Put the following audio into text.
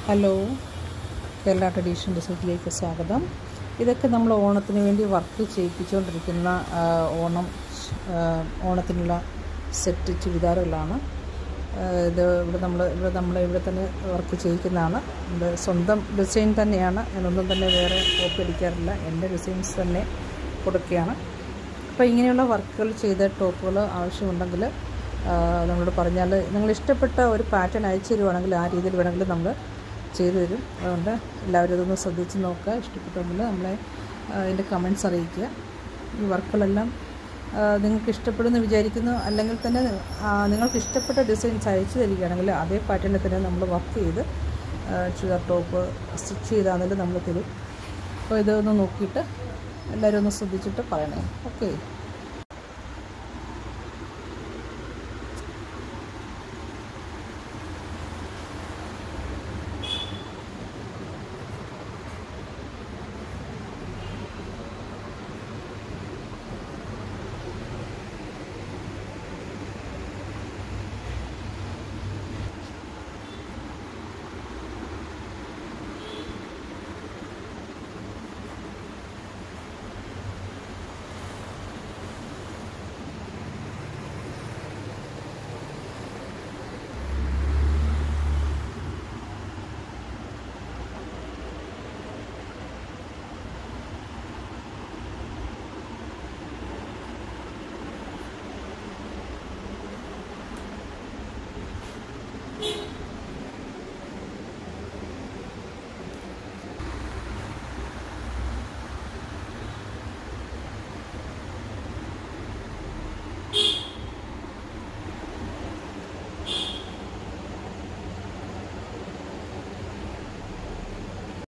hello Kerala tradition റിസോർട്ടിലേക്ക് സ്വാഗതം ഇതൊക്കെ നമ്മൾ ഓണത്തിന് വേണ്ടി വർക്ക് ചെയ്യിപ്പിച്ചുകൊണ്ടിരിക്കുന്ന ആ, ഓണം ആ, ഓണത്തിനുള്ള സെറ്റ് ചുരിദാറുകളാണ് ആ, ഇത് ഇവിടെ നമ്മൾ ഇവിടെ നമ്മൾ ഇവിടെ തന്നെ വർക്ക് ചെയ്യിക്കുന്നതാണ് നമ്മുടെ സ്വന്തം ഡിസൈൻ തന്നെയാണ് ഞാനൊന്നും തന്നെ വേറെ കോപ്പി അടിക്കാറില്ല എൻ്റെ ഡിസൈൻസ് തന്നെ കൊടുക്കുകയാണ് അപ്പോൾ ഇങ്ങനെയുള്ള വർക്കുകൾ ചെയ്ത ടോപ്പുകൾ ആവശ്യമുണ്ടെങ്കിൽ ആ, നമ്മളോട് പറഞ്ഞാൽ നിങ്ങൾ ഇഷ്ടപ്പെട്ട ഒരു പാറ്റേൺ അയച്ചു തരുവാണെങ്കിൽ ആ രീതിയിൽ വേണമെങ്കിൽ നമ്മൾ ചെയ്തു തരും അതുകൊണ്ട് എല്ലാവരും ഇതൊന്ന് ശ്രദ്ധിച്ച് നോക്കുക ഇഷ്ടപ്പെട്ടെങ്കിൽ നമ്മളെ ആ, അതിൻ്റെ കമൻസ് അറിയിക്കുക ഈ വർക്കുകളെല്ലാം ആ, നിങ്ങൾക്ക് ഇഷ്ടപ്പെടുമെന്ന് വിചാരിക്കുന്നു അല്ലെങ്കിൽ തന്നെ ആ, നിങ്ങൾക്ക് ഇഷ്ടപ്പെട്ട ഡിസൈൻസ് അയച്ചു തരികയാണെങ്കിൽ അതേ പാറ്റേണിൽ തന്നെ നമ്മൾ വർക്ക് ചെയ്ത് ആ, ചുരിദാർ ടോപ്പ് സ്റ്റിച്ച് ചെയ്താണെങ്കിലും നമ്മൾ തരും അപ്പോൾ ഇതൊന്ന് നോക്കിയിട്ട് എല്ലാവരും ഒന്ന് ശ്രദ്ധിച്ചിട്ട് പറയണേ ഓക്കെ